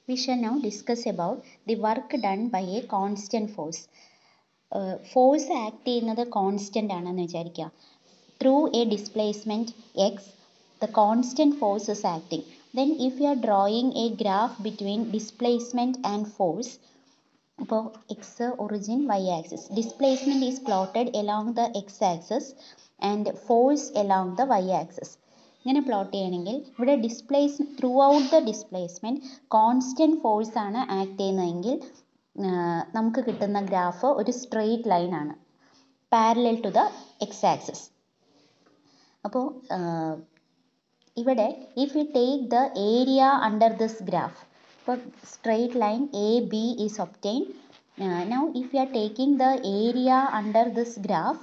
we shall now discuss about the work done by a constant force. Force act ചെയ്യുന്നത് constant ആണെന്ന് വിചാരിക്കുക through a displacement x the constant force is acting then if you are drawing a graph between displacement and force അപ്പോൾ x origin y axis displacement is plotted along the x axis and force along the y axis ഇങ്ങനെ plot ചെയ്യണമെങ്കിൽ ഇവിടെ displace throughout the displacement constant force ആണ് act ചെയ്യുന്നതെങ്കിൽ നമുക്ക് കിട്ടുന്ന graph ഒരു straight line ആണ് parallel to the x axis അപ്പോൾ ഇവിടെ if you take the area under this graph ഇപ്പോൾ straight line A B is obtain now if you are taking the area under this graph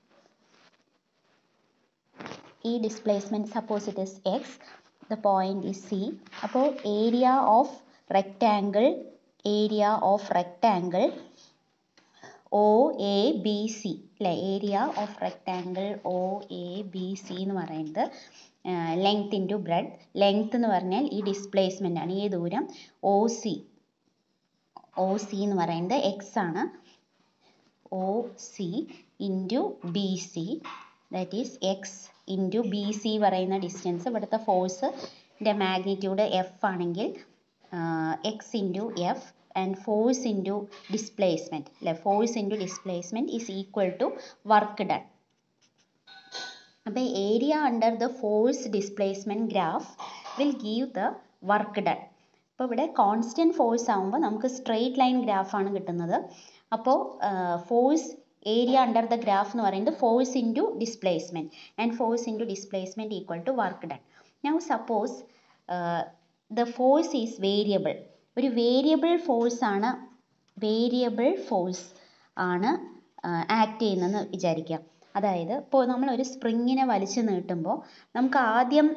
ഈ displacement suppose it is x the point is C അപ്പോൾ area of rectangle area of rectangle O A B C അല്ലേ area of rectangle O A B C എന്ന് പറയുന്നത് length into bread length എന്ന് പറഞ്ഞാൽ ഈ displacement ആണ് ഈ ദൂരം ഒ സി ഒ സി എന്ന് പറയുന്നത് എക്സ് ആണ് O C into B C that is x into B C പറയുന്ന ഡിസ്റ്റൻസ് ഇവിടുത്തെ ഫോഴ്സിൻ്റെ മാഗ്നിറ്റ്യൂഡ് എഫ് ആണെങ്കിൽ x into F and force into displacement അല്ലെ force into displacement is equal to work done അപ്പോൾ area under the force displacement graph will give the work done അപ്പോൾ ഇവിടെ constant force ആകുമ്പോൾ നമുക്ക് straight line ഗ്രാഫാണ് കിട്ടുന്നത് അപ്പോൾ force area under the graph എന്ന് പറയുന്നത് force into displacement and force into displacement equal to work done now suppose the force is variable ഒരു വേരിയബിൾ ഫോഴ്സ് ആണ് വേരിയബിൾ ഫോഴ്സ് ആണ് ആക്ട് ചെയ്യുന്നതെന്ന് വിചാരിക്കുക അതായത് ഇപ്പോൾ നമ്മൾ ഒരു സ്പ്രിങ്ങിനെ വലിച്ചു നീട്ടുമ്പോൾ നമുക്ക് ആദ്യം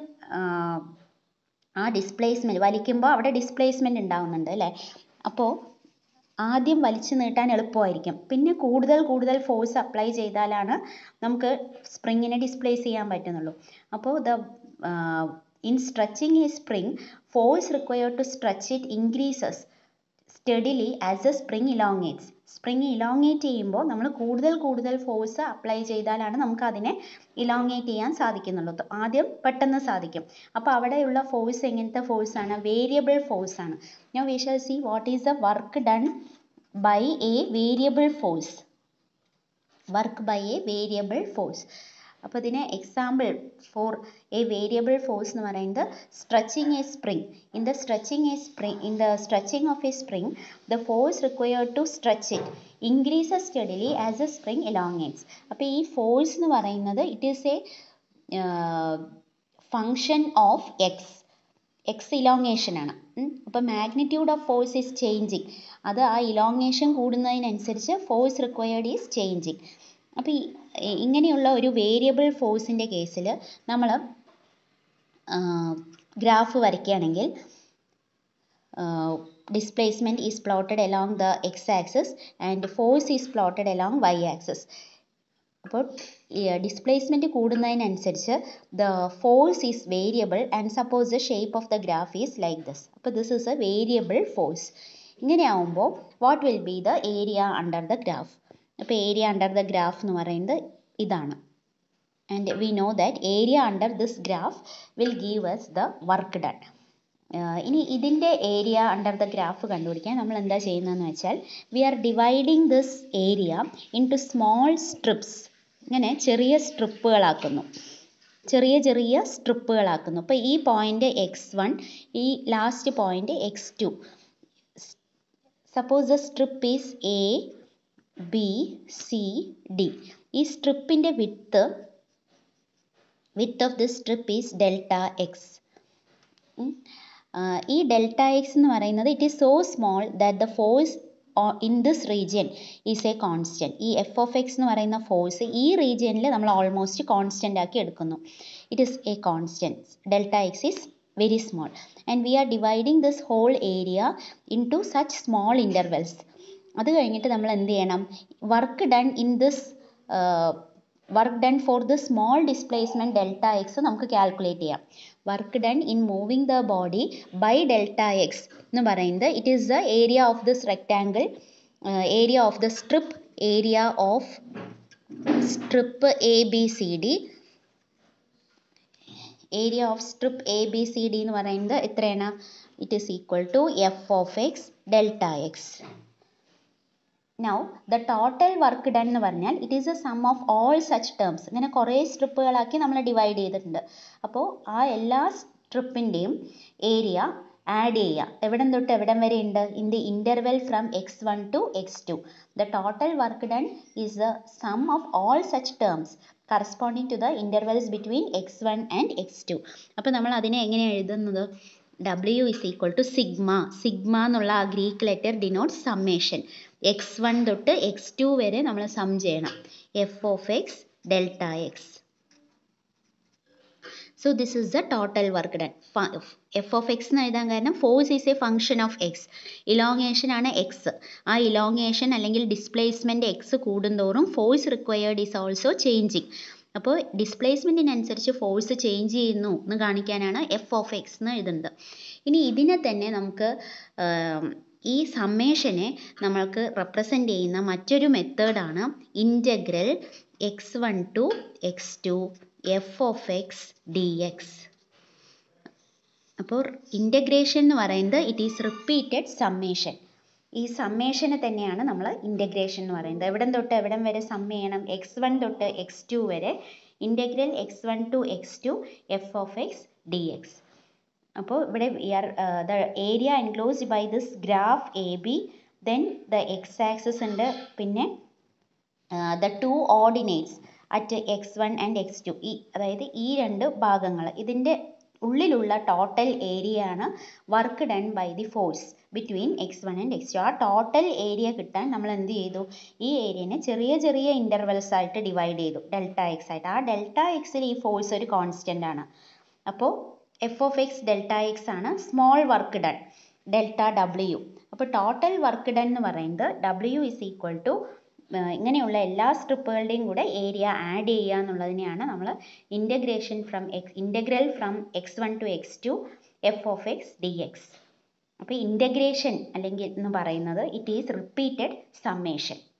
ആ ഡിസ്പ്ലേസ്മെൻറ്റ് വലിക്കുമ്പോൾ അവിടെ ഡിസ്പ്ലേസ്മെൻറ്റ് ഉണ്ടാവുന്നുണ്ട് അല്ലേ അപ്പോൾ ആദ്യം വലിച്ചു നീട്ടാൻ എളുപ്പമായിരിക്കും പിന്നെ കൂടുതൽ കൂടുതൽ ഫോഴ്സ് അപ്ലൈ ചെയ്താലാണ് നമുക്ക് സ്പ്രിങ്ങിനെ ഡിസ്പ്ലേസ് ചെയ്യാൻ പറ്റുന്നുള്ളൂ അപ്പോൾ the in stretching a spring force required to stretch it increases steadily as a spring elongates spring elongate ചെയ്യുമ്പോൾ നമ്മൾ കൂടുതൽ കൂടുതൽ ഫോഴ്സ് അപ്ലൈ ചെയ്താലാണ് നമുക്ക് അതിനെ ഇലോങ്ങേറ്റ് ചെയ്യാൻ സാധിക്കുന്നുള്ളൂ ആദ്യം പെട്ടെന്ന് സാധിക്കും അപ്പോൾ അവിടെയുള്ള ഫോഴ്സ് എങ്ങനത്തെ ഫോഴ്സ് ആണ് വേരിയബിൾ ഫോഴ്സ് ആണ് ഞാൻ we shall see what is the work done by a variable force work by a variable force അപ്പോൾ ഇതിന് example for a variable force എന്ന് പറയുന്നത് stretching a spring in the stretching a spring in the stretching of a spring the force required to stretch it increases steadily as a spring elongates അപ്പോൾ ഈ force എന്ന് പറയുന്നത് it is a function of x x elongation ആണ് അപ്പോൾ magnitude of force is changing അത് ആ elongation കൂടുന്നതിനനുസരിച്ച് force required is changing അപ്പോൾ ഇങ്ങനെയുള്ള ഒരു വേരിയബിൾ ഫോഴ്സിൻ്റെ കേസിൽ നമ്മൾ ഗ്രാഫ് വരയ്ക്കുകയാണെങ്കിൽ displacement is plotted along the x axis and force is plotted along y axis അപ്പോൾ ഡിസ്പ്ലേസ്മെൻറ്റ് കൂടുന്നതിനനുസരിച്ച് the force is variable and suppose the shape of the graph is like this അപ്പോൾ this is a variable force ഇങ്ങനെ ആവുമ്പോൾ what will be the area under the graph അപ്പോൾ area under the graph എന്ന് പറയുന്നത് ഇതാണ് and we know that area under this graph will give S the work done ഇനി ഇതിൻ്റെ area under the graph കണ്ടുപിടിക്കാൻ നമ്മൾ എന്താ ചെയ്യുന്നതെന്ന് വെച്ചാൽ we are dividing this area into small strips ഇങ്ങനെ ചെറിയ സ്ട്രിപ്പുകളാക്കുന്നു ചെറിയ ചെറിയ സ്ട്രിപ്പുകളാക്കുന്നു അപ്പോൾ ഈ പോയിൻ്റ് എക്സ് വൺ ഈ last point x two suppose the strip is A B C D ഈ സ്ട്രിപ്പിൻ്റെ width width of this strip is delta x ഈ ഡെൽറ്റ എക്സ് എന്ന് പറയുന്നത് it is so small that the force in this region is a constant ഈ f of x എന്ന് പറയുന്ന force ഈ റീജിയനിൽ നമ്മൾ ഓൾമോസ്റ്റ് കോൺസ്റ്റൻ്റ് ആക്കി എടുക്കുന്നു it is a constant delta x is very small and we are dividing this whole area into such small intervals അത് കഴിഞ്ഞിട്ട് നമ്മൾ എന്ത് ചെയ്യണം work done in this work done for the small displacement delta x നമുക്ക് calculate ചെയ്യാം work done in moving the body by delta x എന്ന് പറയുന്നത് it is the area of this rectangle area of the strip area of strip A B C D area of strip A B C D എന്ന് പറയുന്നത് എത്രയാണ് it is equal to f of x delta x now the total work done എന്ന് പറഞ്ഞാൽ it is a sum of all such terms ഇങ്ങനെ കുറേ സ്ട്രിപ്പുകളാക്കി നമ്മൾ divide ചെയ്തിട്ടുണ്ട് അപ്പോൾ ആ എല്ലാ സ്ട്രിപ്പിൻ്റെയും ഏരിയ ആഡ് ചെയ്യുക എവിടം തൊട്ട് എവിടം വരെ ഉണ്ട് in the interval from x one to x two the total work done is the sum of all such terms corresponding to the intervals between x one and x two അപ്പോൾ നമ്മൾ അതിനെ എങ്ങനെയാണ് എഴുതുന്നത് W is equal to sigma sigma എന്നുള്ള ആ Greek letter denote summation x one തൊട്ട് x two വരെ നമ്മൾ സം ചെയ്യണം f of x delta x so this is the total work done f of x എന്ന് എഴുതാൻ കാരണം force is a function of x elongation ആണ് x ആ elongation അല്ലെങ്കിൽ ഡിസ്പ്ലേസ്മെൻറ്റ് എക്സ് കൂടുന്തോറും force required is also changing അപ്പോൾ ഡിസ്പ്ലേസ്മെൻറ്റിനനുസരിച്ച് force change ചെയ്യുന്നു എന്ന് കാണിക്കാനാണ് എഫ് ഓഫ് എക്സ് എന്ന് എഴുതുന്നത് ഇനി ഇതിനെ തന്നെ നമുക്ക് ഈ സമ്മേഷനെ നമ്മൾക്ക് റെപ്രസെൻ്റ് ചെയ്യുന്ന മറ്റൊരു മെത്തേഡാണ് integral x one to x two f of x d x അപ്പോൾ ഇൻ്റഗ്രേഷൻ എന്ന് പറയുന്നത് ഇറ്റ് ഈസ് റിപ്പീറ്റഡ് സമ്മേഷൻ ഈ സമ്മേഷനെ തന്നെയാണ് നമ്മൾ ഇൻ്റഗ്രേഷൻ എന്ന് പറയുന്നത് എവിടം തൊട്ട് എവിടം വരെ സം ചെയ്യണം എക്സ് വൺ തൊട്ട് എക്സ് ടു വരെ integral x one to x two f of x d x അപ്പോൾ ഇവിടെ the area enclosed by this graph A B then the x axis ഉണ്ട് പിന്നെ the two ordinates at x one and x two ഈ അതായത് ഈ രണ്ട് ഭാഗങ്ങൾ ഇതിൻ്റെ ഉള്ളിലുള്ള ടോട്ടൽ ഏരിയ ആണ് work done by the force between x one and x two ആ ടോട്ടൽ ഏരിയ കിട്ടാൻ നമ്മൾ എന്ത് ചെയ്തു ഈ ഏരിയനെ ചെറിയ ചെറിയ ഇൻ്റർവെൽസ് ആയിട്ട് ഡിവൈഡ് ചെയ്തു ഡെൽറ്റ എക്സ് ആയിട്ട് ആ ഡെൽറ്റ എക്സിൽ ഈ ഫോഴ്സ് ഒരു കോൺസ്റ്റൻ്റ് ആണ് അപ്പോൾ f of x delta x ആണ് small work done delta W അപ്പോൾ ടോട്ടൽ വർക്ക് ഡൺ എന്ന് പറയുന്നത് ഡബ്ല്യു ഇസ് ഈക്വൽ ടു ഇങ്ങനെയുള്ള എല്ലാ സ്ട്രിപ്പുകളുടെയും കൂടെ ഏരിയ ആഡ് ചെയ്യുക എന്നുള്ളതിനെയാണ് നമ്മൾ integration from x integral from x one to x two f of x d x അപ്പോൾ ഇൻ്റഗ്രേഷൻ അല്ലെങ്കിൽ എന്ന് പറയുന്നത് ഇറ്റ് ഈസ് റിപ്പീറ്റഡ് സമ്മേഷൻ